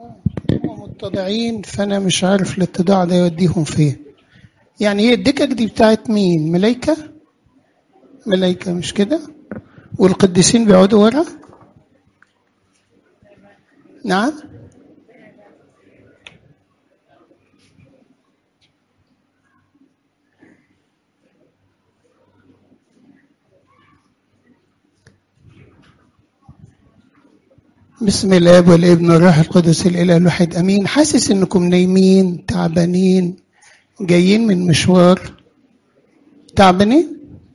هم متضعين فانا مش عارف الاتضاع ده يوديهم فين يعني هي الدكك دي بتاعت مين ملايكة ملايكة مش كده والقديسين بيقعدوا ورا نعم بسم الاب والابن والروح القدس الاله الواحد امين حاسس انكم نايمين تعبانين جايين من مشوار تعبانين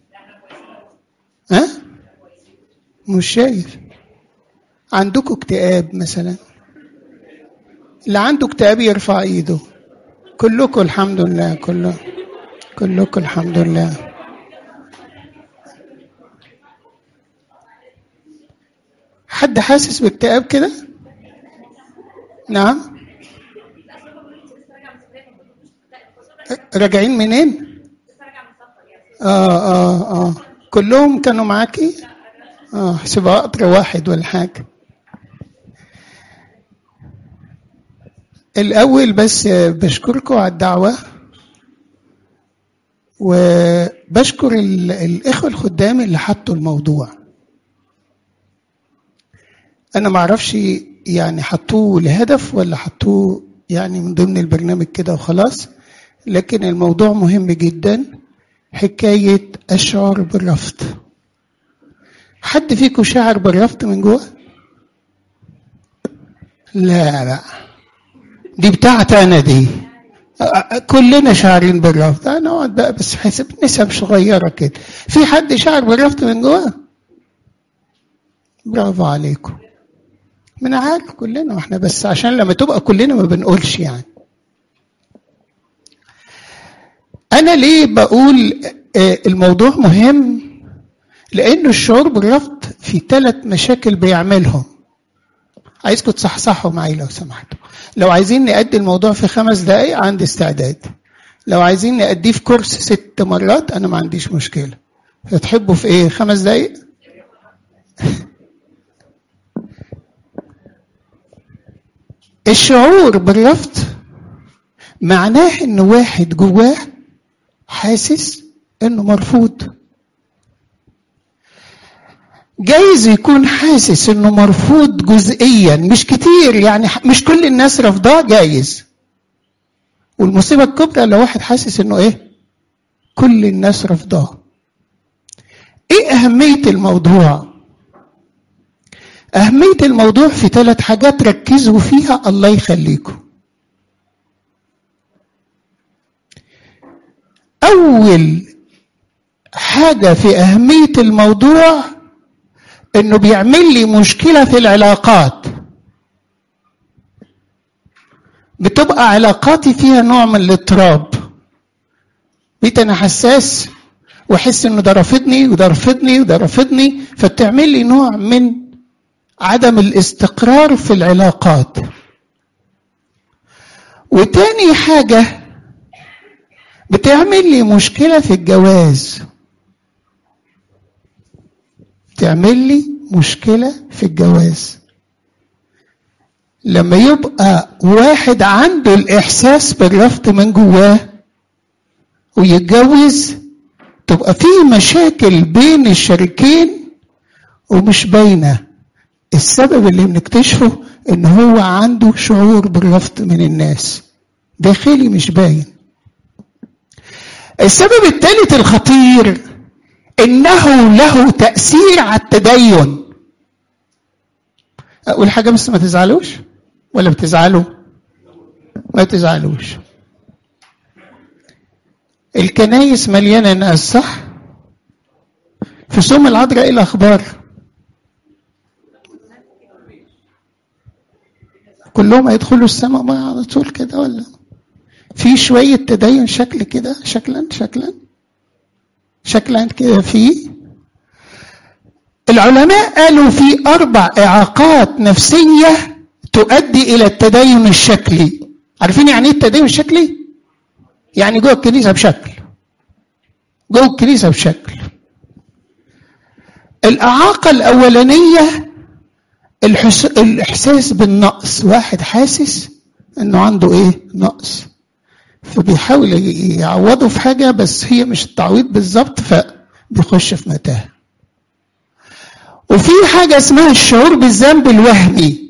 ها مش شايف عندكم اكتئاب مثلا اللي عنده اكتئاب يرفع ايده كلكم الحمد لله كله كلكم الحمد لله حد حاسس باكتئاب كده نعم راجعين منين اه اه اه كلهم كانوا معاكي اه احسبها قطر واحد ولا حاجه الاول بس بشكركم على الدعوه وبشكر الاخوه الخدام اللي حطوا الموضوع انا ما اعرفش يعني حطوه لهدف ولا حطوه يعني من ضمن البرنامج كده وخلاص لكن الموضوع مهم جدا حكاية أشعر بالرفض حد فيكم شعر بالرفض من جوه؟ لا لا دي بتاعتي أنا دي كلنا شاعرين بالرفض أنا أقعد بقى بس حسب نسب صغيرة كده في حد شعر بالرفض من جوه؟ برافو عليكم من عارف كلنا واحنا بس عشان لما تبقى كلنا ما بنقولش يعني انا ليه بقول الموضوع مهم لانه الشعور بالرفض في ثلاث مشاكل بيعملهم عايزكم تصحصحوا معي لو سمحتوا لو عايزين نأدي الموضوع في خمس دقايق عندي استعداد لو عايزين نأديه في كورس ست مرات انا ما عنديش مشكله فتحبوا في ايه خمس دقايق الشعور بالرفض معناه ان واحد جواه حاسس انه مرفوض جايز يكون حاسس انه مرفوض جزئيا مش كتير يعني مش كل الناس رافضاه جايز والمصيبه الكبرى لو واحد حاسس انه ايه كل الناس رافضاه ايه اهميه الموضوع أهمية الموضوع في ثلاث حاجات ركزوا فيها الله يخليكم. أول حاجة في أهمية الموضوع إنه بيعمل لي مشكلة في العلاقات. بتبقى علاقاتي فيها نوع من الاضطراب. بقيت أنا حساس وأحس إنه ده رافضني وده رافضني وده رافضني فبتعمل لي نوع من عدم الاستقرار في العلاقات وتاني حاجة بتعمل لي مشكلة في الجواز بتعمل لي مشكلة في الجواز لما يبقى واحد عنده الإحساس بالرفض من جواه ويتجوز تبقى في مشاكل بين الشريكين ومش باينه السبب اللي بنكتشفه ان هو عنده شعور بالرفض من الناس داخلي مش باين السبب الثالث الخطير انه له تاثير على التدين اقول حاجه بس ما تزعلوش ولا بتزعلوا ما تزعلوش الكنايس مليانه ناس صح في سوم العذراء ايه الاخبار كلهم هيدخلوا السماء بقى على طول كده ولا في شوية تدين شكل كده شكلا شكلا شكلا كده في العلماء قالوا في أربع إعاقات نفسية تؤدي إلى التدين الشكلي عارفين يعني إيه التدين الشكلي؟ يعني جوه الكنيسة بشكل جوه الكنيسة بشكل الإعاقة الأولانية الحس... الاحساس بالنقص واحد حاسس انه عنده ايه نقص فبيحاول يعوضه في حاجه بس هي مش التعويض بالظبط فبيخش في متاهه وفي حاجه اسمها الشعور بالذنب الوهمي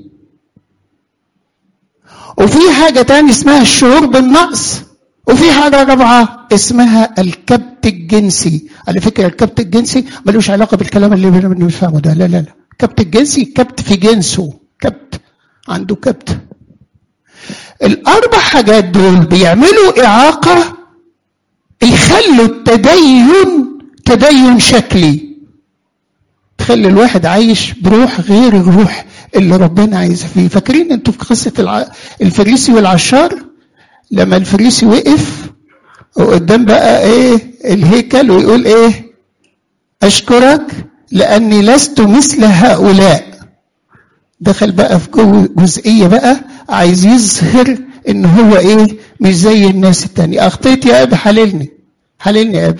وفي حاجه تاني اسمها الشعور بالنقص وفي حاجة رابعة اسمها الكبت الجنسي على فكرة الكبت الجنسي ملوش علاقة بالكلام اللي بنفهمه ده لا لا لا كبت الجنسي كبت في جنسه كبت عنده كبت الأربع حاجات دول بيعملوا إعاقة يخلوا التدين تدين شكلي تخلي الواحد عايش بروح غير الروح اللي ربنا عايزها فيه فاكرين انتوا في قصة الع... الفريسي والعشار لما الفريسي وقف وقدام بقى ايه الهيكل ويقول ايه اشكرك لاني لست مثل هؤلاء دخل بقى في جزئية بقى عايز يظهر ان هو ايه مش زي الناس التانية اخطيت يا ابي حللني حللني يا ابي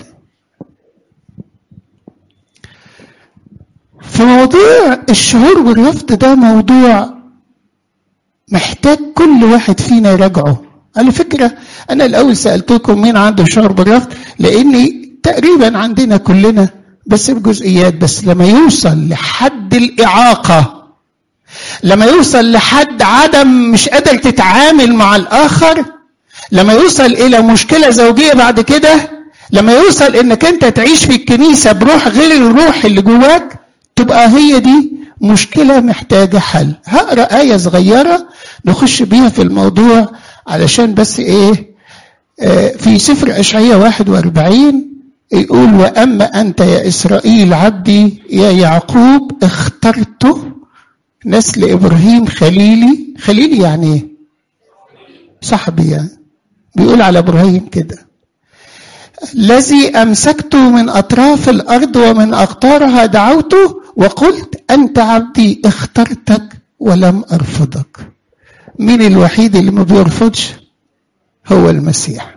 في موضوع الشعور بالرفض ده موضوع محتاج كل واحد فينا يراجعه على فكرة أنا الأول سألتكم مين عنده شعور بالرفض لأني تقريبا عندنا كلنا بس بجزئيات بس لما يوصل لحد الإعاقة لما يوصل لحد عدم مش قادر تتعامل مع الآخر لما يوصل إلى مشكلة زوجية بعد كده لما يوصل إنك أنت تعيش في الكنيسة بروح غير الروح اللي جواك تبقى هي دي مشكلة محتاجة حل هقرأ آية صغيرة نخش بيها في الموضوع علشان بس ايه آه في سفر اشعياء 41 يقول واما انت يا اسرائيل عبدي يا يعقوب اخترته نسل ابراهيم خليلي خليلي يعني ايه صاحبي يعني بيقول على ابراهيم كده الذي امسكته من اطراف الارض ومن اقطارها دعوته وقلت انت عبدي اخترتك ولم ارفضك مين الوحيد اللي ما بيرفضش هو المسيح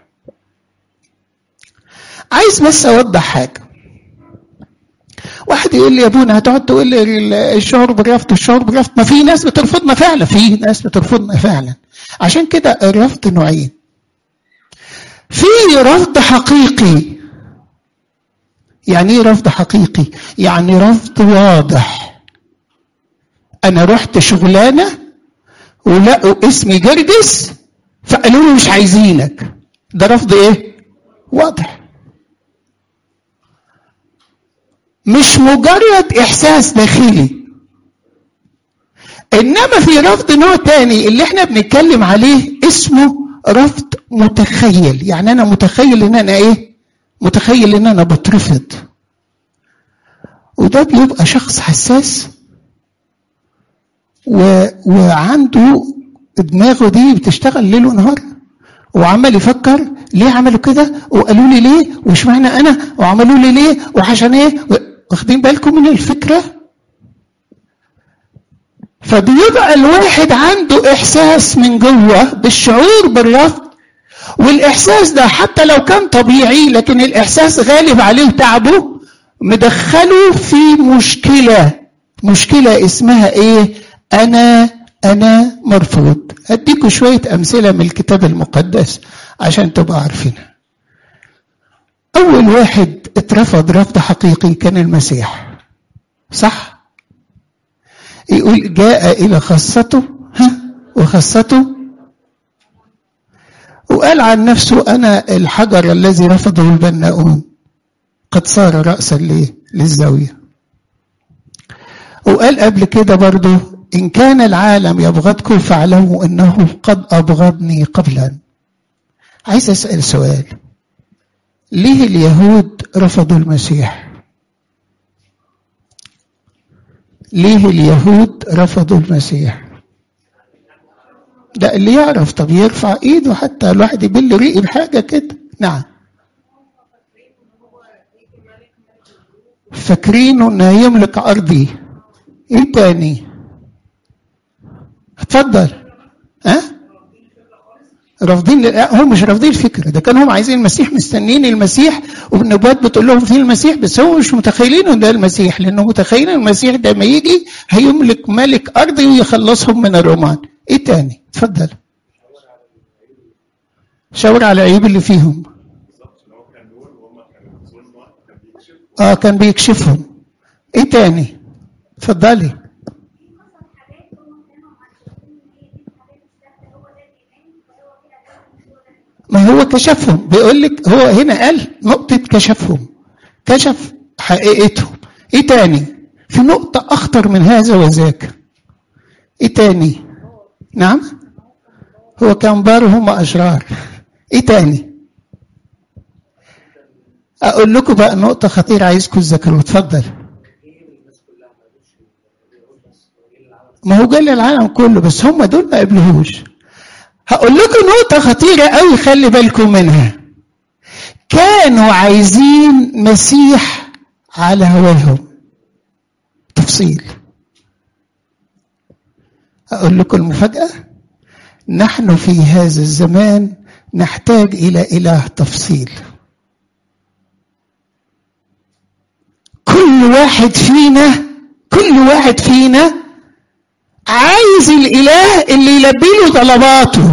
عايز بس اوضح حاجه واحد يقول لي يا ابونا هتقعد تقول لي الشعور بالرفض الشعور بالرفض ما في ناس بترفضنا فعلا في ناس بترفضنا فعلا عشان كده الرفض نوعين في رفض حقيقي يعني ايه رفض حقيقي يعني رفض واضح انا رحت شغلانه ولقوا اسمي جرجس فقالوا لي مش عايزينك ده رفض ايه واضح مش مجرد احساس داخلي انما في رفض نوع تاني اللي احنا بنتكلم عليه اسمه رفض متخيل يعني انا متخيل ان انا ايه متخيل ان انا بترفض وده بيبقى شخص حساس و... وعنده دماغه دي بتشتغل ليل ونهار وعمال يفكر ليه عملوا كده وقالوا لي ليه وش معنى انا وعملوا لي ليه وعشان ايه واخدين بالكم من الفكره فبيبقى الواحد عنده احساس من جوه بالشعور بالرفض والاحساس ده حتى لو كان طبيعي لكن الاحساس غالب عليه تعبه مدخله في مشكله مشكله اسمها ايه انا انا مرفوض هديكم شويه امثله من الكتاب المقدس عشان تبقوا عارفينها اول واحد اترفض رفض حقيقي كان المسيح صح يقول جاء الى خاصته ها وخاصته وقال عن نفسه انا الحجر الذي رفضه البناؤون قد صار راسا ليه للزاويه وقال قبل كده برضه إن كان العالم يبغضكم فاعلموا أنه قد أبغضني قبلا عايز أسأل سؤال ليه اليهود رفضوا المسيح ليه اليهود رفضوا المسيح ده اللي يعرف طب يرفع ايده حتى الواحد يبل ريقي بحاجة كده نعم فاكرينه انه يملك ارضي ايه تاني اتفضل ها رافضين لا هم مش رافضين الفكره ده كانوا هم عايزين المسيح مستنيين المسيح والنبوات بتقول لهم في المسيح بس هم مش متخيلين ان ده المسيح لانه متخيلين المسيح ده ما يجي هيملك ملك ارضي ويخلصهم من الرومان ايه تاني اتفضل شاور على العيوب اللي فيهم اه كان بيكشفهم ايه تاني اتفضلي ما هو كشفهم بيقول لك هو هنا قال نقطة كشفهم كشف حقيقتهم ايه تاني في نقطة اخطر من هذا وذاك ايه تاني نعم هو كان بار هم اشرار ايه تاني اقول لكم بقى نقطة خطيرة عايزكم تذاكروها اتفضل ما هو جال العالم كله بس هم دول ما قبلهوش هقول لكم نقطة خطيرة قوي خلي بالكم منها كانوا عايزين مسيح على هواهم تفصيل أقول لكم المفاجأة نحن في هذا الزمان نحتاج إلى إله تفصيل كل واحد فينا كل واحد فينا عايز الاله اللي يلبي له طلباته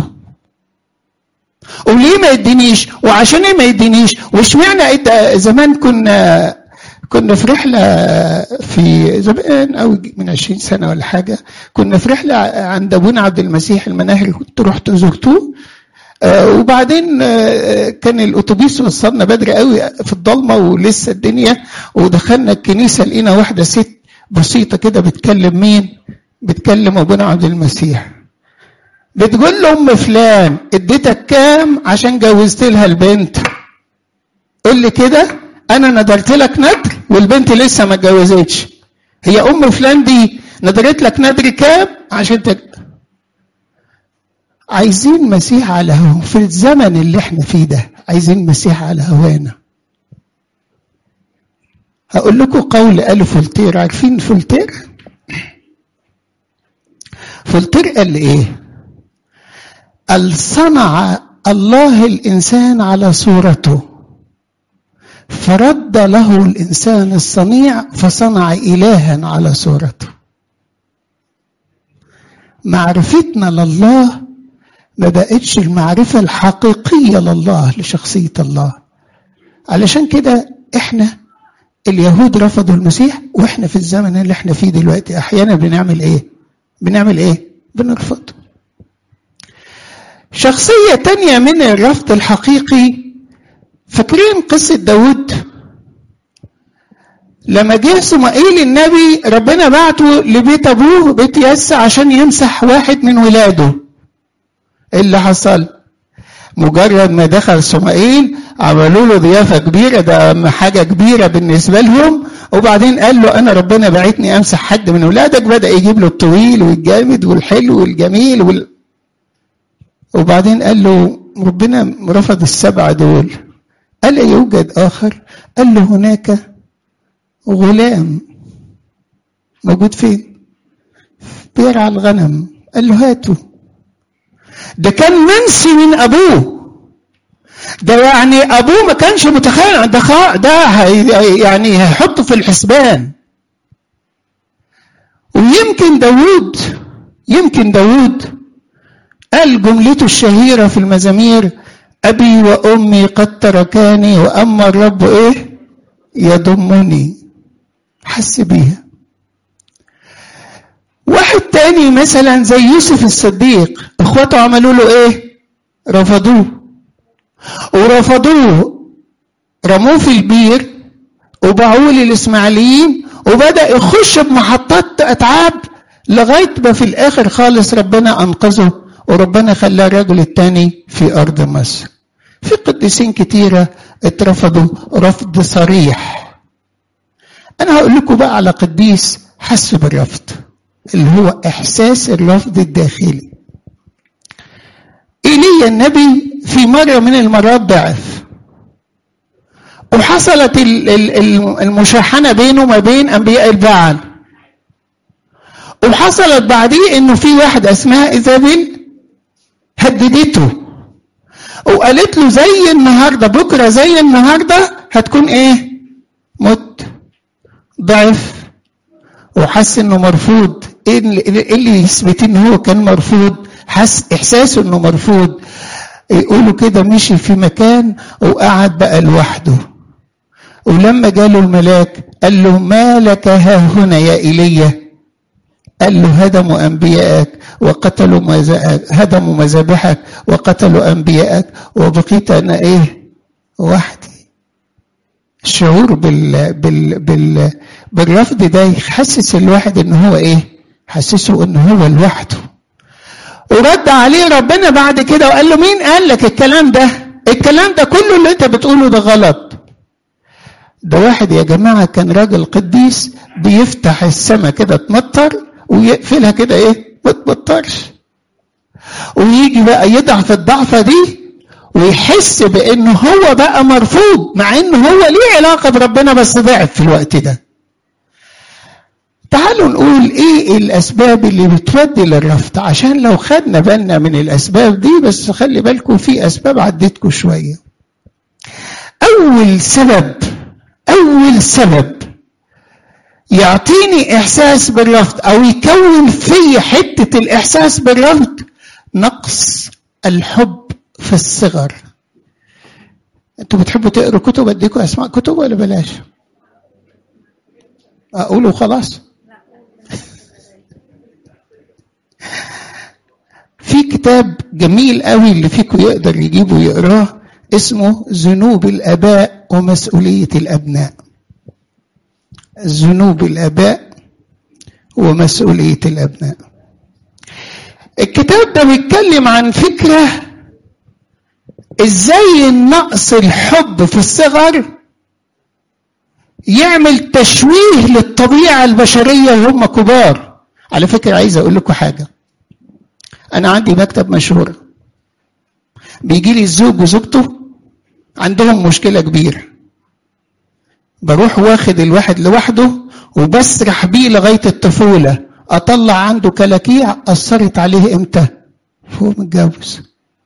وليه ما يدينيش وعشان ايه ما يدينيش واشمعنى زمان كنا كنا في رحلة في زمان أو من 20 سنة ولا حاجة كنا في رحلة عند أبونا عبد المسيح المناهل كنت رحت زرتوه آه وبعدين آه كان الاتوبيس وصلنا بدري قوي في الضلمه ولسه الدنيا ودخلنا الكنيسه لقينا واحده ست بسيطه كده بتكلم مين؟ بتكلم ابونا عبد المسيح بتقول له ام فلان اديتك كام عشان جوزت لها البنت قول لي كده انا ندرت لك ندر والبنت لسه ما اتجوزتش هي ام فلان دي ندرت لك ندر كام عشان تك... عايزين مسيح على هو في الزمن اللي احنا فيه ده عايزين مسيح على هوانا هقول لكم قول قاله فولتير عارفين فولتير فولتير قال ايه قال صنع الله الانسان على صورته فرد له الانسان الصنيع فصنع الها على صورته معرفتنا لله ما بقتش المعرفة الحقيقية لله لشخصية الله علشان كده احنا اليهود رفضوا المسيح واحنا في الزمن اللي احنا فيه دلوقتي احيانا بنعمل ايه بنعمل ايه بنرفضه شخصية تانية من الرفض الحقيقي فاكرين قصة داود لما جه سمائيل النبي ربنا بعته لبيت ابوه بيت يس عشان يمسح واحد من ولاده ايه اللي حصل مجرد ما دخل سمائيل عملوا له ضيافه كبيره ده حاجه كبيره بالنسبه لهم وبعدين قال له انا ربنا بعتني امسح حد من ولادك بدا يجيب له الطويل والجامد والحلو والجميل وال... وبعدين قال له ربنا رفض السبعه دول قال يوجد اخر قال له هناك غلام موجود فين بيرعى الغنم قال له هاته ده كان منسي من ابوه ده يعني ابوه ما كانش متخيل ده خا... ده هي... يعني هيحطه في الحسبان ويمكن داوود يمكن داوود قال جملته الشهيرة في المزامير أبي وأمي قد تركاني وأما الرب إيه يضمني حس بيها واحد تاني مثلا زي يوسف الصديق اخواته عملوا له ايه رفضوه ورفضوه رموه في البير وباعوه للاسماعيليين وبدا يخش بمحطات اتعاب لغايه ما في الاخر خالص ربنا انقذه وربنا خلاه الرجل الثاني في ارض مصر في قديسين كتيره اترفضوا رفض صريح انا هقول لكم بقى على قديس حس بالرفض اللي هو احساس الرفض الداخلي ايليا النبي في مره من المرات ضعف وحصلت المشاحنه بينه وما بين انبياء البعل وحصلت بعديه انه في واحده اسمها ايزابيل هددته وقالت له زي النهارده بكره زي النهارده هتكون ايه مت ضعف وحس انه مرفوض ايه اللي, إيه اللي يثبت ان هو كان مرفوض حس احساسه انه مرفوض يقولوا كده مشي في مكان وقعد بقى لوحده ولما جاله الملاك قال له ما لك ها هنا يا ايليا قال له هدموا انبياءك وقتلوا هدموا مذابحك وقتلوا انبياءك وبقيت انا ايه وحدي الشعور بال بال بال بالرفض ده يحسس الواحد ان هو ايه حسسه ان هو لوحده ورد عليه ربنا بعد كده وقال له مين قال لك الكلام ده الكلام ده كله اللي انت بتقوله ده غلط ده واحد يا جماعة كان راجل قديس بيفتح السماء كده تمطر ويقفلها كده ايه ما تمطرش ويجي بقى يضعف الضعفة دي ويحس بانه هو بقى مرفوض مع انه هو ليه علاقة بربنا بس ضعف في الوقت ده تعالوا نقول ايه الاسباب اللي بتودي للرفض عشان لو خدنا بالنا من الاسباب دي بس خلي بالكم في اسباب عديتكم شويه اول سبب اول سبب يعطيني احساس بالرفض او يكون في حته الاحساس بالرفض نقص الحب في الصغر انتوا بتحبوا تقروا كتب اديكم اسماء كتب ولا بلاش اقوله خلاص في كتاب جميل قوي اللي فيكم يقدر يجيبه يقراه اسمه ذنوب الاباء ومسؤوليه الابناء ذنوب الاباء ومسؤوليه الابناء الكتاب ده بيتكلم عن فكره ازاي نقص الحب في الصغر يعمل تشويه للطبيعه البشريه وهم كبار على فكره عايز اقول لكم حاجه انا عندي مكتب مشهور بيجي لي الزوج وزوجته عندهم مشكله كبيره بروح واخد الواحد لوحده وبسرح بيه لغايه الطفوله اطلع عنده كلاكيع اثرت عليه امتى هو متجوز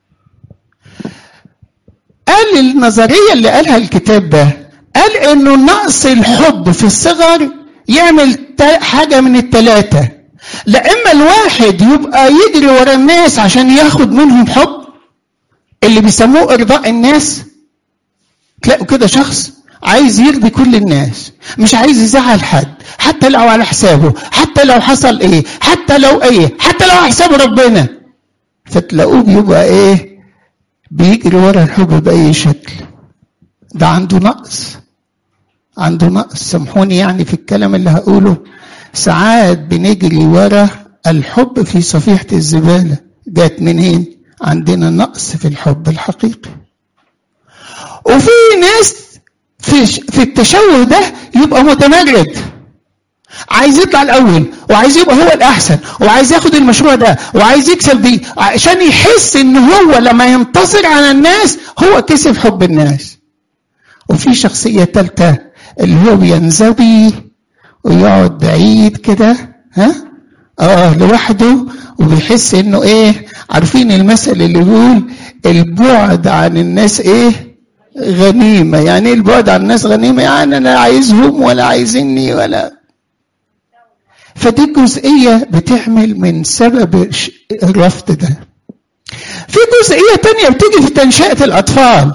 قال النظريه اللي قالها الكتاب ده قال انه نقص الحب في الصغر يعمل حاجه من الثلاثه لا اما الواحد يبقى يجري ورا الناس عشان ياخد منهم حب اللي بيسموه ارضاء الناس تلاقوا كده شخص عايز يرضي كل الناس مش عايز يزعل حد حتى لو على حسابه حتى لو حصل ايه حتى لو ايه حتى لو على حساب ربنا فتلاقوه بيبقى ايه بيجري ورا الحب باي شكل ده عنده نقص عنده نقص سامحوني يعني في الكلام اللي هقوله ساعات بنجري ورا الحب في صفيحة الزبالة جات منين عندنا نقص في الحب الحقيقي وفي ناس في في التشوه ده يبقى متمرد عايز يطلع الاول وعايز يبقى هو الاحسن وعايز ياخد المشروع ده وعايز يكسب بيه عشان يحس ان هو لما ينتصر على الناس هو كسب حب الناس وفي شخصيه ثالثه اللي هو بينزوي ويقعد بعيد كده ها اه لوحده وبيحس انه ايه عارفين المثل اللي بيقول البعد عن الناس ايه غنيمه يعني ايه البعد عن الناس غنيمه يعني انا لا عايزهم ولا عايزيني ولا فدي جزئيه بتعمل من سبب الرفض ده في جزئيه تانية بتيجي في تنشئه الاطفال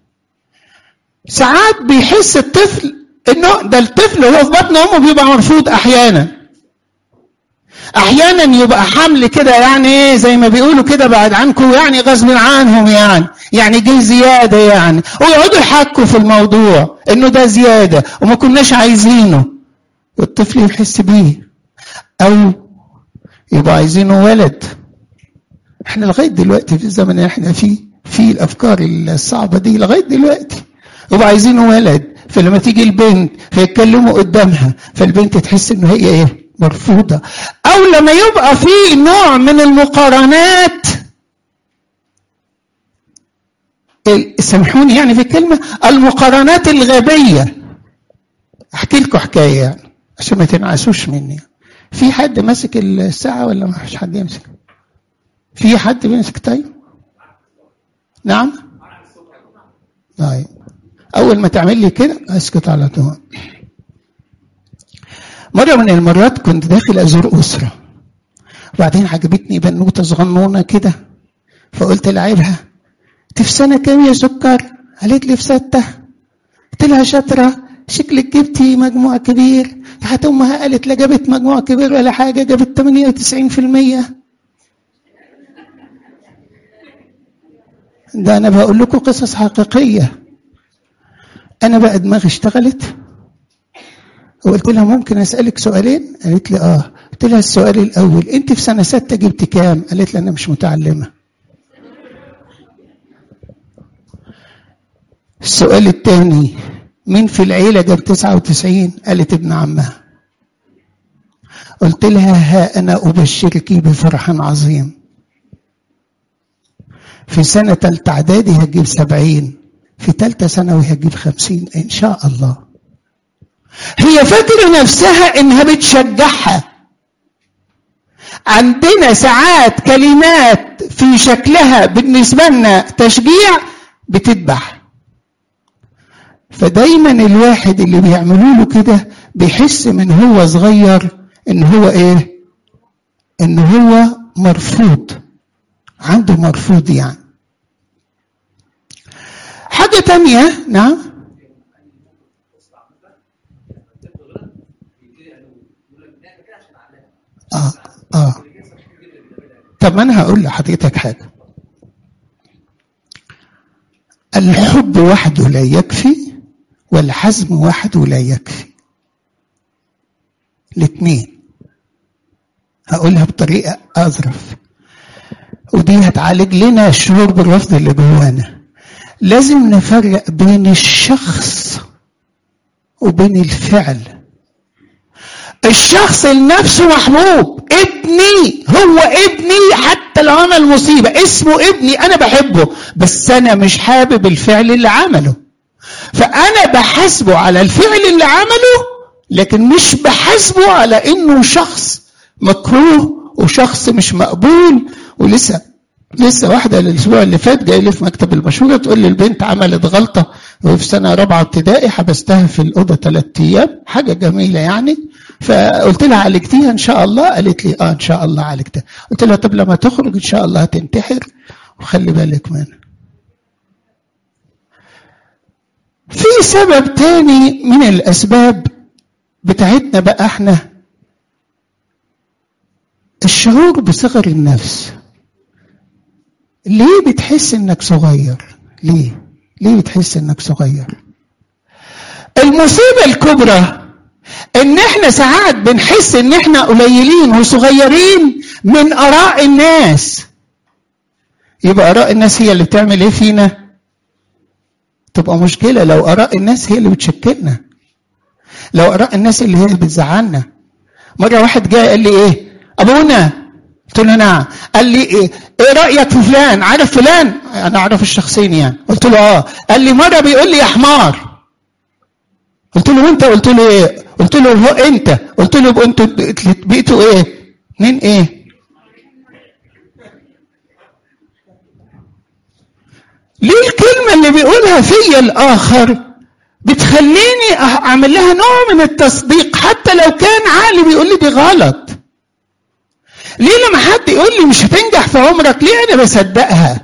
ساعات بيحس الطفل انه ده الطفل وهو في بطن امه بيبقى مرفوض احيانا احيانا يبقى حمل كده يعني ايه زي ما بيقولوا كده بعد عنكم يعني غصب عنهم يعني يعني جه زياده يعني ويقعدوا يحكوا في الموضوع انه ده زياده وما كناش عايزينه والطفل يحس بيه او يبقى عايزينه ولد احنا لغايه دلوقتي في الزمن اللي احنا فيه في الافكار الصعبه دي لغايه دلوقتي يبقى عايزينه ولد فلما تيجي البنت فيتكلموا قدامها فالبنت تحس ان هي ايه مرفوضه او لما يبقى في نوع من المقارنات سامحوني يعني في الكلمه المقارنات الغبيه احكي لكم حكايه يعني عشان ما تنعسوش مني في حد ماسك الساعه ولا ما فيش حد يمسك في حد بيمسك طيب نعم طيب اول ما تعمل لي كده اسكت على طول مره من المرات كنت داخل ازور اسره وبعدين عجبتني بنوته صغنونه كده فقلت لعيبها انت في سنه كام يا سكر قالت لي في سته قلت لها شاطره شكلك جبتي مجموع كبير راحت امها قالت لا جابت مجموع كبير ولا حاجه جابت 98% ده انا بقول لكم قصص حقيقيه انا بقى دماغي اشتغلت وقلت لها ممكن اسالك سؤالين قالت لي اه قلت لها السؤال الاول انت في سنه سته جبت كام قالت لي انا مش متعلمه السؤال الثاني مين في العيلة جاب 99 قالت ابن عمها قلت لها ها أنا أبشرك بفرح عظيم في سنة تالتة إعدادي هتجيب سبعين في تالتة ثانوي هتجيب خمسين إن شاء الله هي فاكرة نفسها إنها بتشجعها عندنا ساعات كلمات في شكلها بالنسبة لنا تشجيع بتذبح فدايما الواحد اللي بيعملوا له كده بيحس من هو صغير ان هو ايه ان هو مرفوض عنده مرفوض يعني حاجة تانية نعم اه اه طب انا هقول لحضرتك حاجة الحب وحده لا يكفي والحزم وحده لا يكفي الاثنين هقولها بطريقة أظرف ودي هتعالج لنا الشعور بالرفض اللي جوانا لازم نفرق بين الشخص وبين الفعل الشخص لنفسه محبوب ابني هو ابني حتى لو عمل مصيبة اسمه ابني أنا بحبه بس أنا مش حابب الفعل اللي عمله فأنا بحاسبه على الفعل اللي عمله لكن مش بحاسبه على إنه شخص مكروه وشخص مش مقبول ولسه لسه واحدة الأسبوع اللي فات جاي لي في مكتب المشورة تقول لي البنت عملت غلطة وفي سنة رابعة ابتدائي حبستها في الأوضة ثلاث أيام حاجة جميلة يعني فقلت لها عالجتيها إن شاء الله قالت لي آه إن شاء الله عالجتها قلت لها طب لما تخرج إن شاء الله هتنتحر وخلي بالك منها في سبب تاني من الأسباب بتاعتنا بقى احنا الشعور بصغر النفس ليه بتحس انك صغير ليه ليه بتحس انك صغير المصيبة الكبرى ان احنا ساعات بنحس ان احنا قليلين وصغيرين من اراء الناس يبقى اراء الناس هي اللي بتعمل ايه فينا تبقى مشكلة لو اراء الناس هي اللي بتشكلنا لو اراء الناس اللي هي اللي بتزعلنا مرة واحد جاء قال لي ايه ابونا قلت له نعم قال لي ايه ايه رايك في فلان عارف فلان انا اعرف الشخصين يعني قلت له اه قال لي مره بيقول لي يا حمار قلت له وانت قلت له ايه قلت له هو انت قلت له انتوا بقيتوا ايه اتنين ايه ليه الكلمة اللي بيقولها فيا الآخر بتخليني أعمل لها نوع من التصديق حتى لو كان عقلي بيقول لي دي غلط ليه لما حد يقول لي مش هتنجح في عمرك ليه انا بصدقها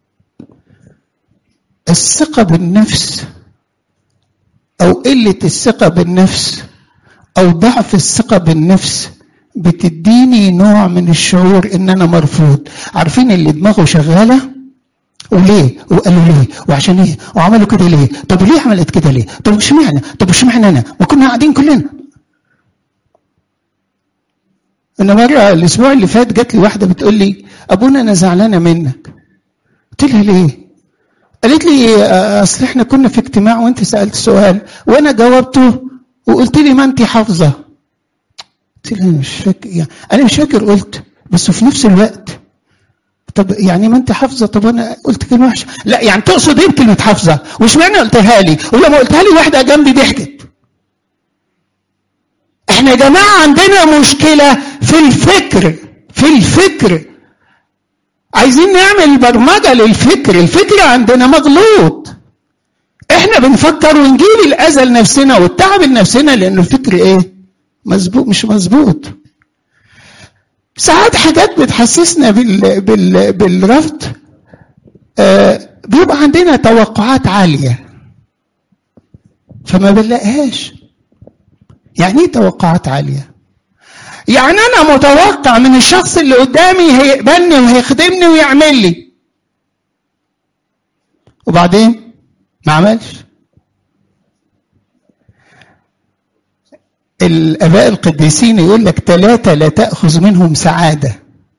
الثقة بالنفس او قلة الثقة بالنفس او ضعف الثقة بالنفس بتديني نوع من الشعور ان انا مرفوض عارفين اللي دماغه شغالة وليه وقالوا ليه وعشان ايه وعملوا كده ليه طب ليه عملت كده ليه طب اشمعنى طب اشمعنى انا ما كنا قاعدين كلنا انا مره الاسبوع اللي فات جات لي واحده بتقول لي ابونا انا زعلانه منك قلت لها ليه قالت لي اصل احنا كنا في اجتماع وانت سالت سؤال وانا جاوبته وقلت لي ما انت حافظه قلت لها مش فاكر يعني انا مش فاكر قلت بس في نفس الوقت طب يعني ما انت حافظه طب انا قلت كلمه وحشه لا يعني تقصد ايه بكلمه حافظه واشمعنى قلتها لي ولما قلتها لي واحده جنبي ضحكت احنا يا جماعه عندنا مشكله في الفكر في الفكر عايزين نعمل برمجه للفكر الفكر عندنا مغلوط احنا بنفكر ونجيب الاذى لنفسنا والتعب لنفسنا لانه الفكر ايه مظبوط مش مظبوط ساعات حاجات بتحسسنا بال... بال... بالرفض آه بيبقى عندنا توقعات عاليه فما بنلاقيهاش يعني ايه توقعات عاليه يعني انا متوقع من الشخص اللي قدامي هيقبلني وهيخدمني ويعمل لي وبعدين ما عملش الاباء القديسين يقول لك ثلاثه لا تاخذ منهم سعاده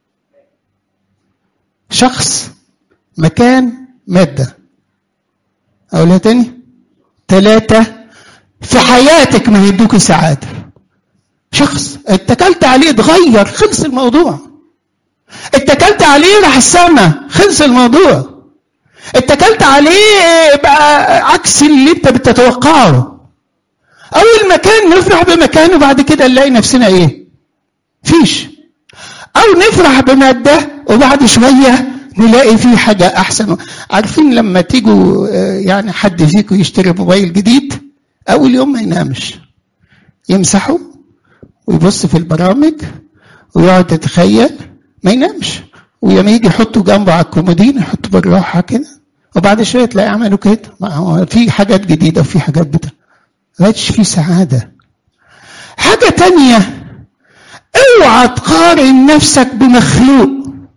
شخص مكان ماده اقولها تاني ثلاثه في حياتك ما يدوك سعاده شخص اتكلت عليه اتغير خلص الموضوع اتكلت عليه راح السما خلص الموضوع اتكلت عليه بقى عكس اللي انت بتتوقعه اول مكان نفرح بمكان وبعد كده نلاقي نفسنا ايه فيش او نفرح بماده وبعد شويه نلاقي فيه حاجه احسن عارفين لما تيجوا يعني حد فيكم يشتري موبايل جديد اول يوم ما ينامش يمسحه ويبص في البرامج ويقعد يتخيل ما ينامش ولما يجي يحطه جنبه على الكومودين يحطه بالراحه كده وبعد شويه تلاقي عملوا كده ما هو في حاجات جديده وفي حاجات بتاع ما في سعاده حاجه تانية اوعى تقارن نفسك بمخلوق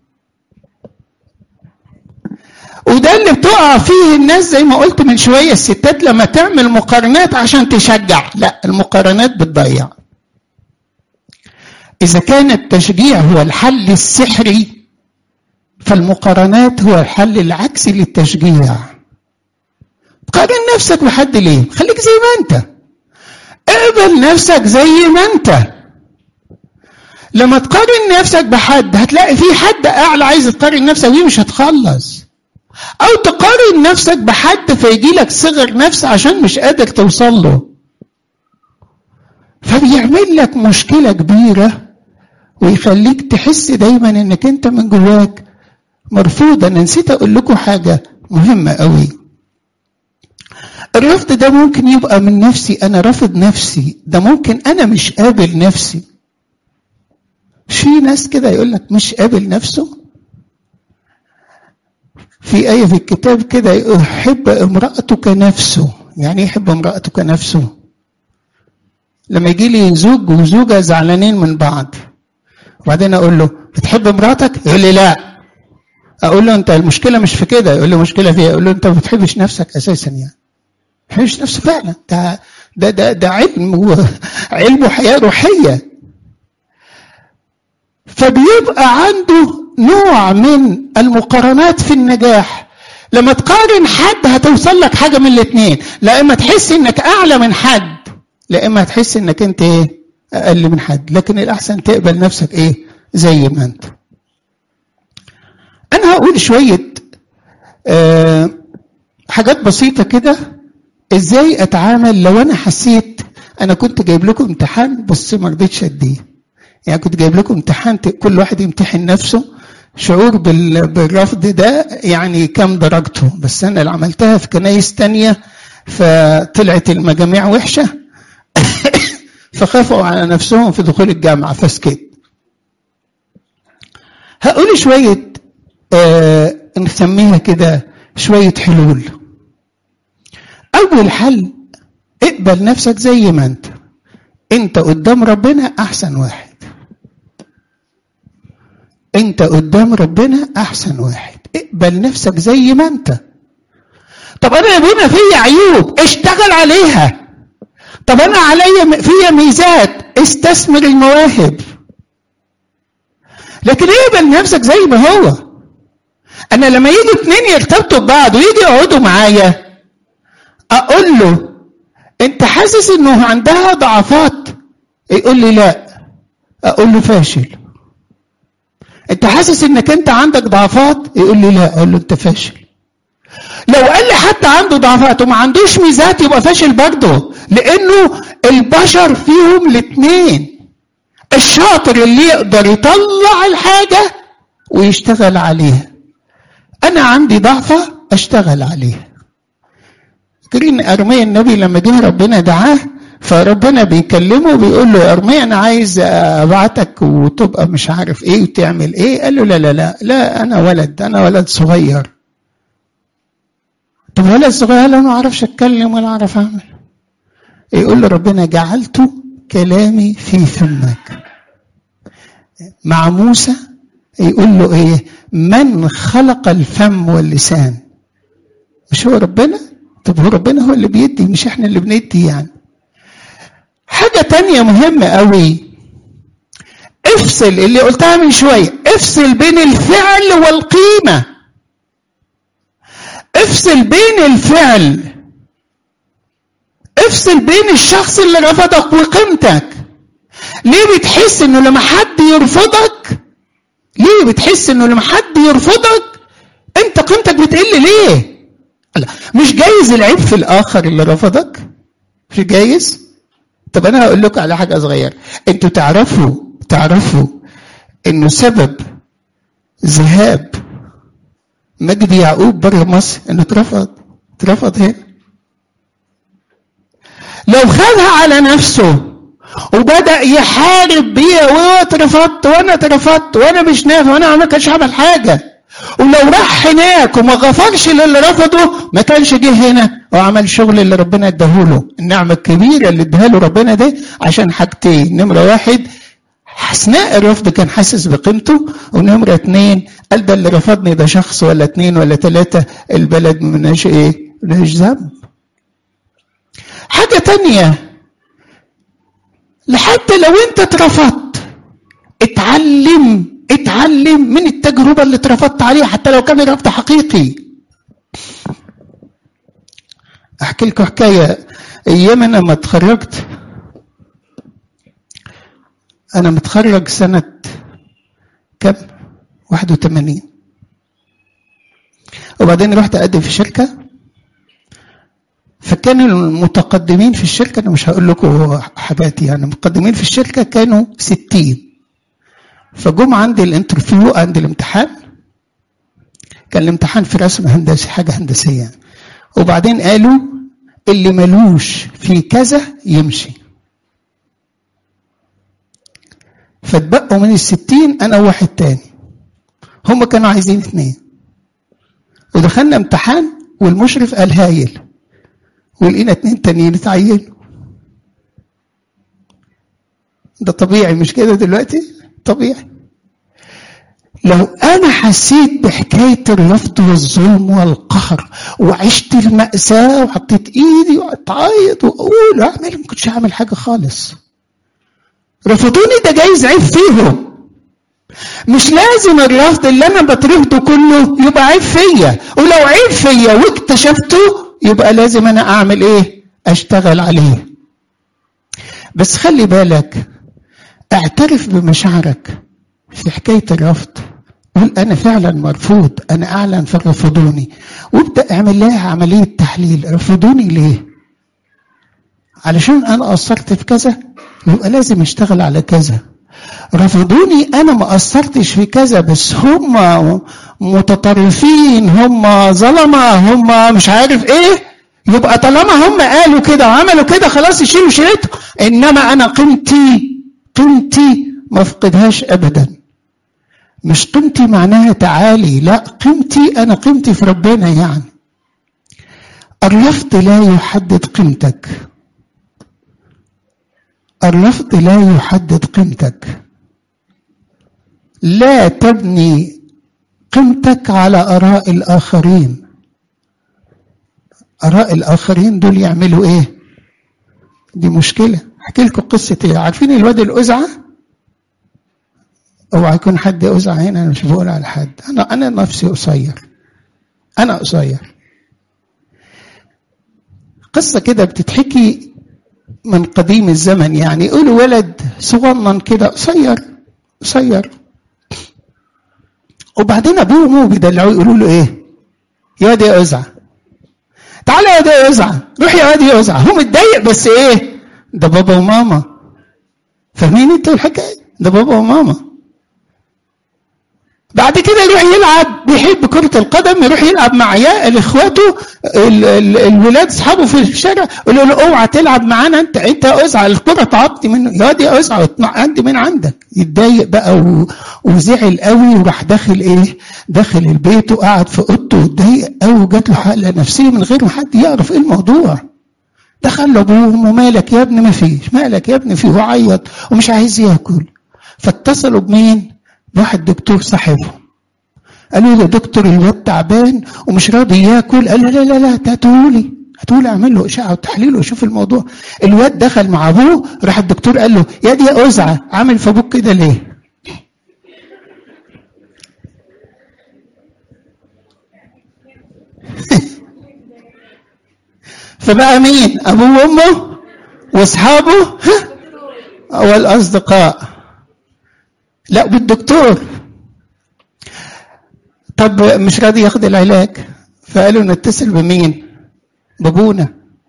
وده اللي بتقع فيه الناس زي ما قلت من شويه الستات لما تعمل مقارنات عشان تشجع لا المقارنات بتضيع إذا كان التشجيع هو الحل السحري فالمقارنات هو الحل العكسي للتشجيع قارن نفسك بحد ليه خليك زي ما انت اقبل نفسك زي ما انت لما تقارن نفسك بحد هتلاقي في حد اعلى عايز تقارن نفسك بيه مش هتخلص او تقارن نفسك بحد فيجي لك صغر نفس عشان مش قادر توصل له فبيعمل لك مشكله كبيره ويخليك تحس دايما انك انت من جواك مرفوض انا نسيت اقول لكم حاجه مهمه قوي الرفض ده ممكن يبقى من نفسي انا رافض نفسي ده ممكن انا مش قابل نفسي في ناس كده يقول لك مش قابل نفسه في آية في الكتاب كده يحب امرأته كنفسه يعني يحب امرأته كنفسه لما يجي لي زوج وزوجة زعلانين من بعض وبعدين اقول له بتحب مراتك يقول لي لا اقول له انت المشكله مش في كده يقول لي المشكله فيها اقول له انت ما بتحبش نفسك اساسا يعني ما بتحبش نفسك فعلا ده ده ده, ده علم علم وحياه روحيه فبيبقى عنده نوع من المقارنات في النجاح لما تقارن حد هتوصل لك حاجه من الاثنين لا اما تحس انك اعلى من حد لا اما تحس انك انت ايه اقل من حد لكن الاحسن تقبل نفسك ايه زي ما انت انا هقول شويه أه حاجات بسيطه كده ازاي اتعامل لو انا حسيت انا كنت جايب لكم امتحان بس ما رضيتش اديه يعني كنت جايب لكم امتحان كل واحد يمتحن نفسه شعور بالرفض ده يعني كم درجته بس انا اللي عملتها في كنايس تانية فطلعت المجاميع وحشه فخافوا على نفسهم في دخول الجامعة فسكت هقول شوية آه نسميها كده شوية حلول أول حل اقبل نفسك زي ما أنت أنت قدام ربنا أحسن واحد أنت قدام ربنا أحسن واحد اقبل نفسك زي ما أنت طب أنا يا ابونا في عيوب اشتغل عليها طب انا عليا فيا ميزات استثمر المواهب لكن اقبل نفسك زي ما هو انا لما يجي اتنين يرتبطوا ببعض ويجي يقعدوا معايا اقول له انت حاسس انه عندها ضعفات يقول لي لا اقول له فاشل انت حاسس انك انت عندك ضعفات يقول لي لا اقول له انت فاشل لو قال لي حتى عنده ضعفات وما عندوش ميزات يبقى فاشل برضه لانه البشر فيهم الاثنين الشاطر اللي يقدر يطلع الحاجه ويشتغل عليها انا عندي ضعفه اشتغل عليها فاكرين ارميا النبي لما جه ربنا دعاه فربنا بيكلمه بيقول له يا ارميا انا عايز ابعتك وتبقى مش عارف ايه وتعمل ايه قال له لا لا لا لا انا ولد انا ولد صغير طب ولد صغير انا ما اعرفش اتكلم ولا اعرف اعمل يقول له ربنا جعلت كلامي في فمك مع موسى يقول له ايه من خلق الفم واللسان مش هو ربنا طب هو ربنا هو اللي بيدي مش احنا اللي بندي يعني حاجة تانية مهمة قوي افصل اللي قلتها من شوية افصل بين الفعل والقيمة افصل بين الفعل افصل بين الشخص اللي رفضك وقيمتك ليه بتحس انه لما حد يرفضك ليه بتحس انه لما حد يرفضك انت قيمتك بتقل ليه لا مش جايز العيب في الاخر اللي رفضك مش جايز طب انا هقول لكم على حاجه صغيره انتوا تعرفوا تعرفوا انه سبب ذهاب مجدي يعقوب بره مصر انه اترفض اترفض هنا لو خدها على نفسه وبدا يحارب بيها وانا اترفضت وانا اترفضت وانا مش نافع وانا ما كانش عمل حاجه ولو راح هناك وما غفرش للي رفضه ما كانش جه هنا وعمل شغل اللي ربنا اداهوله النعمه الكبيره اللي اداها له ربنا ده عشان حاجتين نمره واحد اثناء الرفض كان حاسس بقيمته ونمره اتنين قال ده اللي رفضني ده شخص ولا اتنين ولا تلاته البلد مناش ايه؟ مناش ذنب. حاجه تانيه لحتى لو انت اترفضت اتعلم اتعلم من التجربة اللي اترفضت عليها حتى لو كان الرفض حقيقي احكي لكم حكاية ايام انا ما اتخرجت انا متخرج سنة كم 81 وبعدين رحت اقدم في شركة فكانوا المتقدمين في الشركة أنا مش هقول لكم حاجات يعني المتقدمين في الشركة كانوا ستين فجم عندي الانترفيو عندي الامتحان كان الامتحان في رسم هندسي حاجة هندسية وبعدين قالوا اللي ملوش في كذا يمشي فاتبقوا من الستين أنا وواحد تاني هم كانوا عايزين اثنين ودخلنا امتحان والمشرف قال هايل ولقينا اتنين تانيين اتعينوا ده طبيعي مش كده دلوقتي طبيعي لو انا حسيت بحكايه الرفض والظلم والقهر وعشت الماساه وحطيت ايدي وقعدت اعيط واقول اعمل ما كنتش هعمل حاجه خالص رفضوني ده جايز عيب فيهم مش لازم الرفض اللي انا بترفضه كله يبقى عيب فيا ولو عيب فيا واكتشفته يبقى لازم انا اعمل ايه اشتغل عليه بس خلي بالك اعترف بمشاعرك في حكايه الرفض قول انا فعلا مرفوض انا اعلن فرفضوني وابدا اعمل لها عمليه تحليل رفضوني ليه علشان انا قصرت في كذا يبقى لازم اشتغل على كذا رفضوني انا ما قصرتش في كذا بس هم متطرفين هم ظلمه هم مش عارف ايه يبقى طالما هم قالوا كده وعملوا كده خلاص يشيلوا شيلته انما انا قيمتي قيمتي ما افقدهاش ابدا مش قيمتي معناها تعالي لا قيمتي انا قيمتي في ربنا يعني الرفض لا يحدد قيمتك الرفض لا يحدد قيمتك لا تبني قيمتك على اراء الاخرين اراء الاخرين دول يعملوا ايه دي مشكله احكي لكم قصه ايه عارفين الواد الازعه اوعى يكون حد ازعه هنا انا مش بقول على حد انا انا نفسي قصير انا قصير قصه كده بتتحكي من قديم الزمن يعني يقولوا ولد صغنن كده قصير قصير وبعدين ابوه وامه بيدلعوه يقولوا له ايه يا واد يا ازعه تعالى يا واد يا ازعه روح يا واد يا ازعه هو متضايق بس ايه ده بابا وماما فاهمين انتوا الحكايه ده بابا وماما بعد كده يروح يلعب بيحب كرة القدم يروح يلعب مع عيال اخواته الولاد اصحابه في الشارع يقولوا له اوعى تلعب معانا انت انت اوزع الكرة تعطي منه يا دي اوزع عندي من عندك يتضايق بقى و... وزعل قوي وراح داخل ايه داخل البيت وقعد في اوضته واتضايق قوي وجات له حاله نفسيه من غير ما حد يعرف ايه الموضوع دخل له ابوه ومالك يا ابني ما فيش مالك يا ابني فيه وعيط ومش عايز ياكل فاتصلوا بمين واحد دكتور صاحبه قالوا له دكتور الواد تعبان ومش راضي ياكل قال له لا لا لا هاتهولي هاتهولي اعمل له اشعه وتحليل وشوف الموضوع الواد دخل مع ابوه راح الدكتور قال له يا دي يا ازعه عامل في ابوك كده ليه؟ فبقى مين؟ ابوه وامه واصحابه والاصدقاء لا بالدكتور طب مش راضي ياخد العلاج فقالوا نتصل بمين بابونا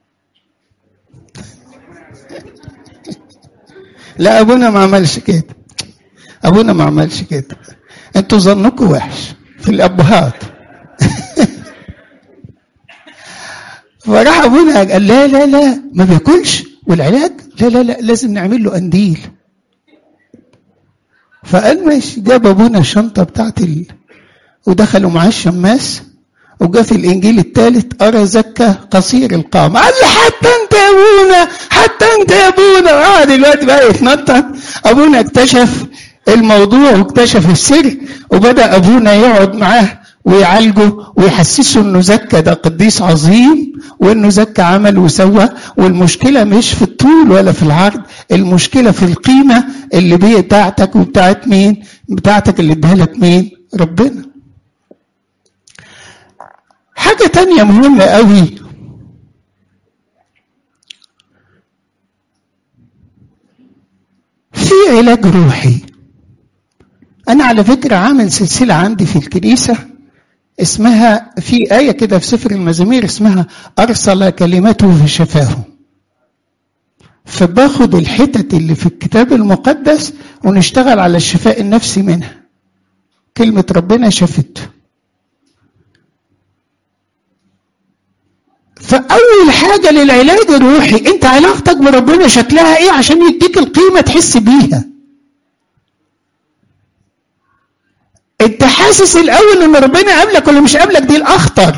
لا ابونا ما عملش كده ابونا ما عملش كده انتوا ظنكم وحش في الابهات فراح ابونا قال لا لا لا ما بياكلش والعلاج لا لا لا لازم نعمل له قنديل فقال ماشي جاب ابونا الشنطه بتاعت ال... ودخلوا معاه الشماس وجاء في الانجيل الثالث ارى زكا قصير القامه قال له حتى انت يا ابونا حتى انت يا ابونا وقعد دلوقتي بقى يتنطط ابونا اكتشف الموضوع واكتشف السر وبدا ابونا يقعد معاه ويعالجه ويحسسه انه زكى ده قديس عظيم وانه زكى عمل وسوى والمشكله مش في الطول ولا في العرض المشكله في القيمه اللي بتاعتك وبتاعت مين بتاعتك اللي اديها لك مين ربنا حاجه تانية مهمه قوي في علاج روحي انا على فكره عامل سلسله عندي في الكنيسه اسمها في آية كده في سفر المزامير اسمها أرسل كلمته فشفاه فباخد الحتت اللي في الكتاب المقدس ونشتغل على الشفاء النفسي منها كلمة ربنا شفت فأول حاجة للعلاج الروحي أنت علاقتك بربنا شكلها إيه عشان يديك القيمة تحس بيها انت حاسس الاول ان ربنا قابلك ولا مش قابلك دي الاخطر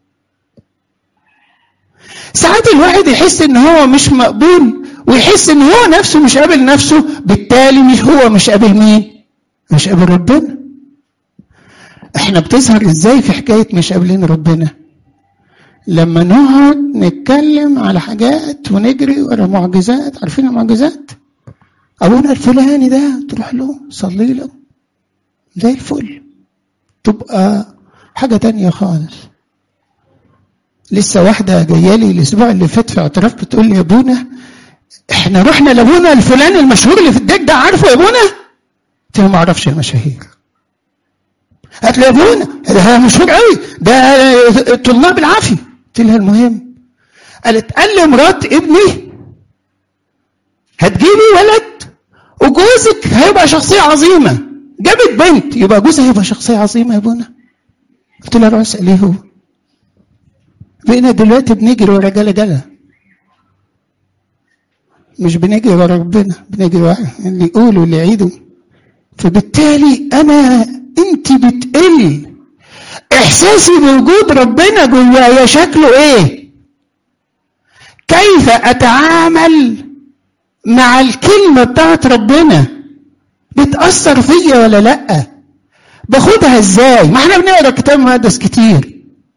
ساعات الواحد يحس ان هو مش مقبول ويحس ان هو نفسه مش قابل نفسه بالتالي مش هو مش قابل مين مش قابل ربنا احنا بتظهر ازاي في حكايه مش قابلين ربنا لما نقعد نتكلم على حاجات ونجري ورا معجزات عارفين المعجزات ابونا الفلاني ده تروح له صلي له زي الفل تبقى حاجة تانية خالص لسه واحدة جاية لي الأسبوع اللي فات في اعتراف بتقول لي يا ابونا احنا رحنا لابونا الفلاني المشهور اللي في الديك ده عارفه يا ابونا؟ قلت له ما اعرفش المشاهير قالت لي يا ابونا ده مشهور قوي ده طلاب العافية قلت لها المهم قالت قال لي مرات ابني هتجيبي ولد وجوزك هيبقى شخصية عظيمة جابت بنت يبقى جوزها هيبقى شخصية عظيمة يا ابونا قلت له روح اسأليه هو بقينا دلوقتي بنجري ورا جلا جلا مش بنجري ورا ربنا بنجري ورا اللي يقولوا واللي يعيدوا فبالتالي انا انت بتقل احساسي بوجود ربنا جوايا شكله ايه كيف اتعامل مع الكلمه بتاعت ربنا بتأثر فيا ولا لأ؟ باخدها ازاي؟ ما احنا بنقرا كتاب مقدس كتير.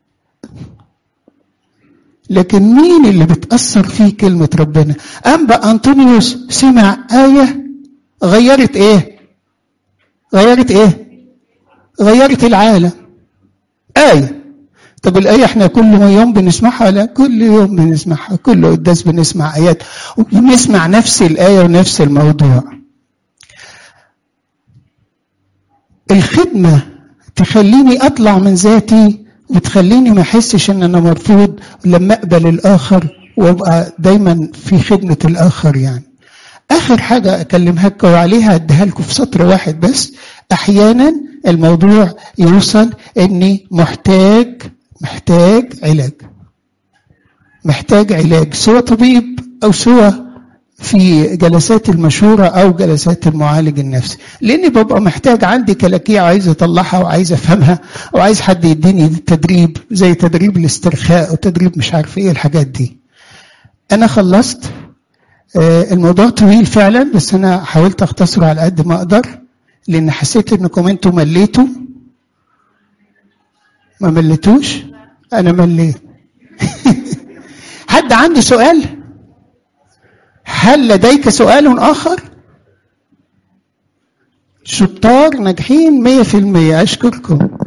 لكن مين اللي بتأثر فيه كلمة ربنا؟ أنبا أنطونيوس سمع آية غيرت إيه؟ غيرت إيه؟ غيرت العالم. آية. طب الآية احنا كل يوم بنسمعها لا كل يوم بنسمعها كل قداس بنسمع آيات وبنسمع نفس الآية ونفس الموضوع. الخدمة تخليني أطلع من ذاتي وتخليني ما أحسش إن أنا مرفوض لما أقبل الآخر وأبقى دايما في خدمة الآخر يعني. آخر حاجة أكلمها عليها أديها لكم في سطر واحد بس احيانا الموضوع يوصل اني محتاج محتاج علاج محتاج علاج سواء طبيب او سواء في جلسات المشورة أو جلسات المعالج النفسي لأني ببقى محتاج عندي كلاكيع عايز أطلعها وعايز أفهمها وعايز حد يديني تدريب زي تدريب الاسترخاء وتدريب مش عارف إيه الحاجات دي أنا خلصت الموضوع طويل فعلا بس أنا حاولت أختصره على قد ما أقدر لأن حسيت إنكم أنتوا مليتوا ما مليتوش أنا مليت حد عنده سؤال؟ هل لديك سؤال آخر؟ شطار ناجحين مية في المية أشكركم